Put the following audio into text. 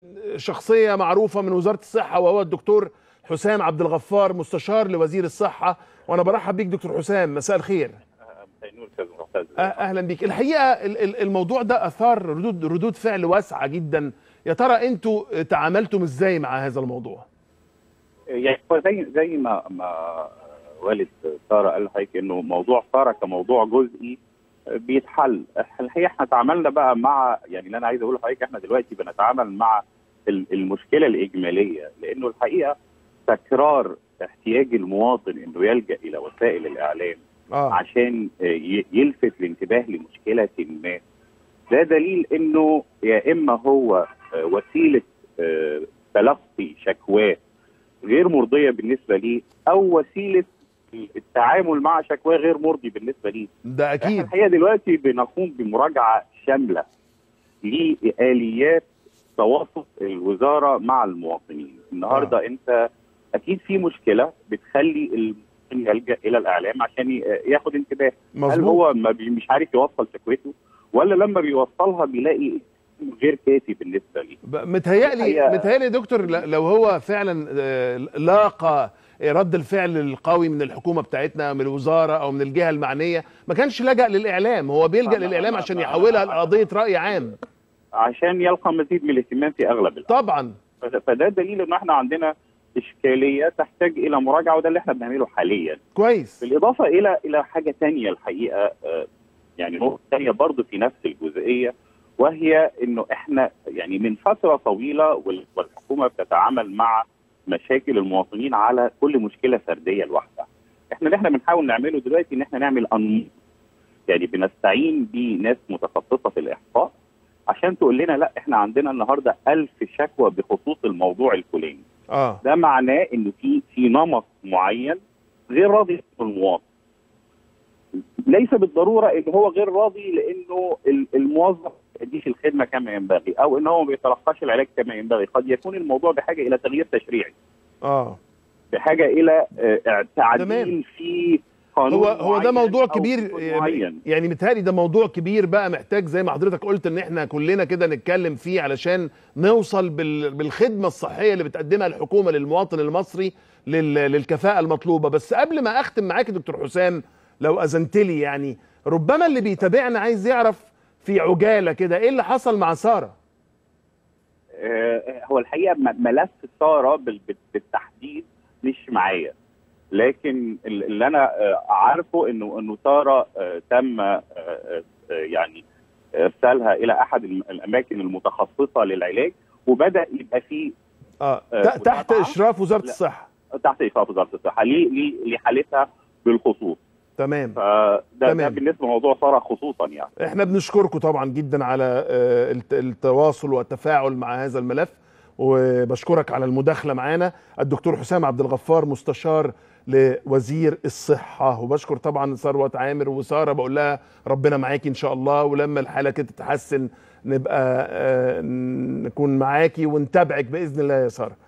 شخصيه معروفه من وزاره الصحه وهو الدكتور حسام عبد الغفار مستشار لوزير الصحه وانا برحب بيك دكتور حسام مساء الخير أه- اهلا بيك الحقيقه ال- ال- الموضوع ده اثار ردود ردود فعل واسعه جدا يا ترى انتوا تعاملتم ازاي مع هذا الموضوع يعني هو زي زي ما ما والد ساره قال لحضرتك انه موضوع ساره كموضوع جزئي بيتحل الحقيقه احنا تعاملنا بقى مع يعني اللي انا عايز اقوله لحضرتك احنا دلوقتي بنتعامل مع ال- المشكله الاجماليه لانه الحقيقه تكرار احتياج المواطن انه يلجا الى وسائل الاعلام اه عشان ي- يلفت الانتباه لمشكله ما ده دليل انه يا اما هو آه، وسيله آه، تلقي شكواه غير مرضيه بالنسبه ليه او وسيله التعامل مع شكواه غير مرضي بالنسبه ليه ده احنا اكيد الحقيقه دلوقتي بنقوم بمراجعه شامله لاليات تواصل الوزاره مع المواطنين النهارده آه. انت اكيد في مشكله بتخلي المواطن يلجا الى الاعلام عشان ي- ياخد انتباه هل مظبوط هو ما بي مش عارف يوصل شكوته ولا لما بيوصلها بيلاقي غير كافي بالنسبه ليه ب- متهيألي الحقيقة- متهيألي يا دكتور ل- لو هو فعلا آه، لاقى رد الفعل القوي من الحكومه بتاعتنا من الوزاره او من الجهه المعنيه ما كانش لجأ للاعلام هو بيلجأ لا، لا، للاعلام لا، عشان لا، يحولها لا. لقضيه راي عام عشان يلقى مزيد من الاهتمام في اغلب الأحيان. طبعا فده- فده دليل ان احنا عندنا اشكاليه تحتاج الى مراجعه وده اللي احنا بنعمله حاليا كويس بالاضافه الى الى حاجه تانية الحقيقه آه، يعني نقطه تانية برضه في نفس الجزئيه وهي انه احنا يعني من فتره طويله وال- والحكومه بتتعامل مع مشاكل المواطنين على كل مشكله فرديه لوحدها. احنا اللي احنا بنحاول نعمله دلوقتي ان احنا نعمل انماط يعني بنستعين بناس متخصصه في الاحصاء عشان تقول لنا لا احنا عندنا النهارده ألف شكوى بخصوص الموضوع الفلاني. اه ده معناه انه في في نمط معين غير راضي منه المواطن. ليس بالضروره ان هو غير راضي لانه ال- الموظف ما يديش الخدمه كما ينبغي او ان هو ما بيتلقاش العلاج كما ينبغي، قد يكون الموضوع بحاجه الى تغيير تشريعي، اه بحاجه الى آه، تعديل تمام. في قانون هو هو ده معين موضوع أو كبير قانون آه، معين. يعني متهيألي ده موضوع كبير بقى محتاج زي ما حضرتك قلت ان احنا كلنا كده نتكلم فيه علشان نوصل بال- بالخدمه الصحيه اللي بتقدمها الحكومه للمواطن المصري لل- للكفاءه المطلوبه بس قبل ما اختم معاك يا دكتور حسام لو اذنت لي يعني ربما اللي بيتابعنا عايز يعرف في عجاله كده ايه اللي حصل مع ساره آه، هو الحقيقه م- ملف ساره بال- بال- بالتحديد مش معايا لكن ال- اللي انا آه، عارفه انه انه ساره آه، تم آه، آه، آه، يعني ارسالها الى احد الم- الاماكن المتخصصه للعلاج وبدا يبقى في اه آه، ت- تحت متابعة؟ اشراف وزاره لا. الصحه تحت اشراف وزاره الصحه ليه- ليه- لحالتها بالخصوص تمام فده ده تمام. بالنسبه لموضوع ساره خصوصا يعني احنا بنشكركم طبعا جدا على آه، الت- التواصل والتفاعل مع هذا الملف وبشكرك على المداخله معانا الدكتور حسام عبد الغفار مستشار لوزير الصحه وبشكر طبعا ثروه عامر وساره بقول لها ربنا معاكي ان شاء الله ولما الحاله كده تتحسن نبقى آه، نكون معاكي ونتابعك باذن الله يا ساره